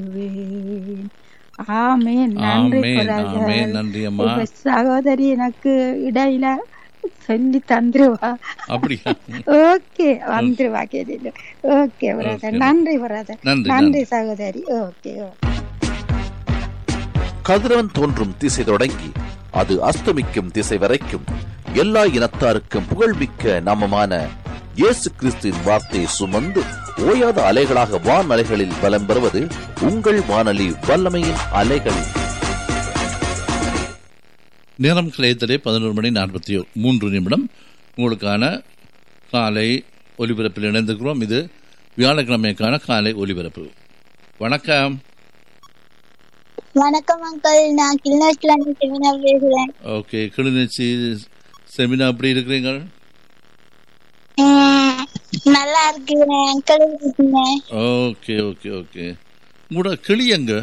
நம்புவேன். ஆமென் நன்றி ஆமென் பிரதர். ஆமென் நன்றி அம்மா இப்ப சகோதரி எனக்கு இடையில சொல்லி தந்துருவா அப்படியா ஓகே வந்துருவா கேட்டு ஓகே பிரதர் Okay. நன்றி பிரதர் நன்றி நன்றி நன்றி சகோதரி ஓகே ஓகே கதிரவன் தோன்றும் திசை தொடங்கி அது அஸ்தமிக்கும் திசை வரைக்கும் எல்லா இனத்தாருக்கும் புகழ்மிக்க நாமமான இயேசு கிறிஸ்துவின் வார்த்தையை சுமந்து ஓயாத அலைகளாக வான் அலைகளில் பலம் பெறுவது உங்கள் வானொலி வல்லமையின் அலைகள் நேரம் கிளையத்திலே பதினோரு மணி நாற்பத்தி மூன்று நிமிடம் உங்களுக்கான காலை ஒலிபரப்பில் இணைந்திருக்கிறோம் இது வியாழக்கிழமைக்கான காலை ஒலிபரப்பு வணக்கம் வணக்கம் அங்கிள் நான் கிளிநொச்சில இருந்து செமினா பேசுறேன் ஓகே கிளிநொச்சி செமினா எப்படி இருக்கிறீங்க உம், நல்லா இருக்கிறேன் அங்கிள் இருக்கேன் ஓகே ஓகே ஓகே உங்களோட கிளி எங்க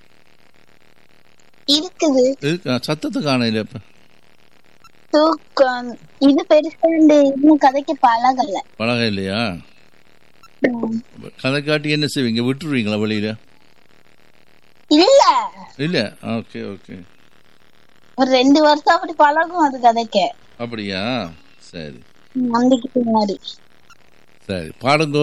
இருக்குது இருக்கா சத்தத்தை காணையில இப்ப தூக்கம் இது பெருசாண்டு இன்னும் கதைக்கு பழகல பழக இல்லையா உம். கதை காட்டி என்ன செய்வீங்க விட்டுருவீங்களா வெளியில இல்ல இல்ல ஓகே ஓகே ஒரு ரெண்டு வருஷம் அப்படி பழகும் அது கதைக்க அப்படியா சரி நம்பிக்கை பின்னாடி சரி பாடுங்கோ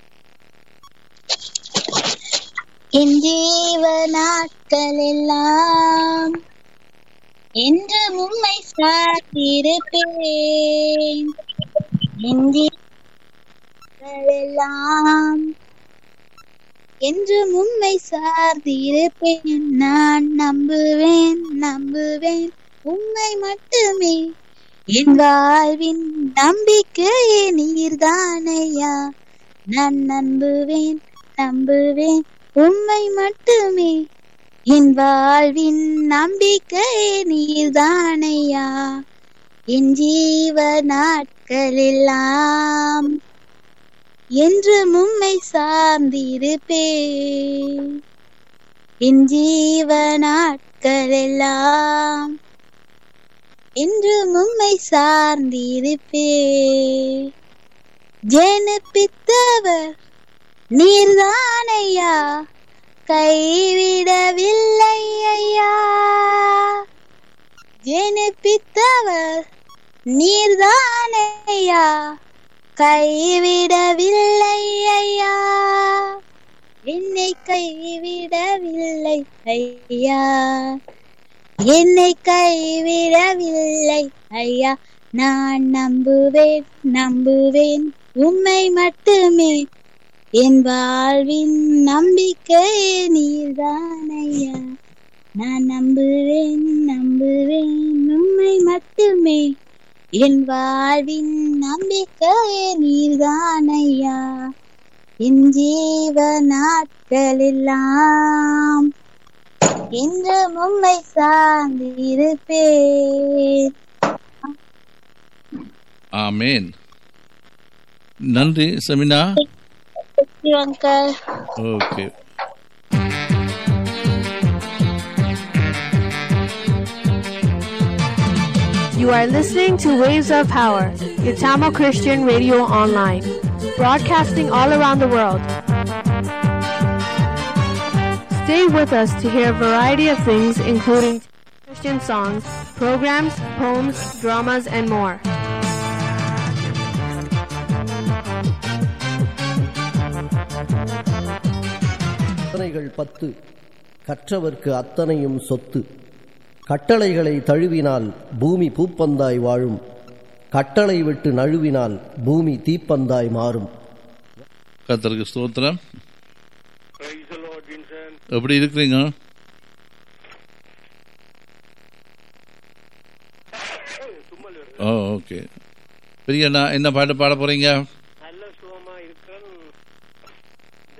என் ஜீவ நாட்கள் எல்லாம் என்று உம்மை சாத்திருப்பேன் என் ஜீவங்கள் எல்லாம் என்று உம்மை சார்ந்திருப்பேன் நான் நம்புவேன் நம்புவேன் உம்மை மட்டுமே என் வாழ்வின் நம்பிக்கையே நீர்தானையா நான் நம்புவேன் நம்புவேன் உம்மை மட்டுமே என் வாழ்வின் நம்பிக்கை நீர்தானையா என் ஜீவ நாட்களெல்லாம் என்று உம்மை சார்ந்திருப்பேன் என் ஜீவ நாட்களெல்லாம் என்று உம்மை சார்ந்திருப்பேன் ஜெனப்பித்தவர் நீர்தானையா கைவிடவில்லை ஐயா ஜெனிப்பித்தவர் நீர்தானையா கைவிடவில்லை ஐயா என்னை கைவிடவில்லை ஐயா என்னை கைவிடவில்லை ஐயா நான் நம்புவேன் நம்புவேன் உம்மை மட்டுமே என் வாழ்வின் நம்பிக்கை நீர்தானையா நான் நம்புவேன் நம்புவேன் உம்மை மட்டுமே என் வாழ்வின் நம்பிக்கை நீர்தானையா என் ஜீவ நாட்களெல்லாம் என்று உம்மை சார்ந்திருப்பேன் ஆமேன் நன்றி செமினா uncle okay You are listening to Waves of Power, Itamo Christian Radio Online, broadcasting all around the world. Stay with us to hear a variety of things, including Christian songs, programs, poems, dramas, and more. கட்டளைகள் பத்து கற்றவர்க்கு அத்தனையும் சொத்து கட்டளைகளை தழுவினால் பூமி பூப்பந்தாய் வாழும் கட்டளை விட்டு நழுவினால் பூமி தீப்பந்தாய் மாறும் கத்தருக்கு ஸ்தோத்திரம் எப்படி இருக்கிறீங்க ஓ ஓகே பெரிய அண்ணா என்ன பாட்டு பாட போறீங்க நல்ல சுகமா இருக்கிறேன் இந்த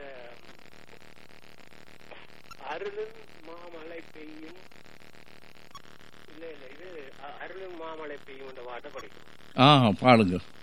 அருளும் மாமழை பெய்யும் இல்ல இல்ல இது அ- அருளும் மாமழை பெய்யும் இந்த பாட்டை படிக்கும் ஆ பாடுங்க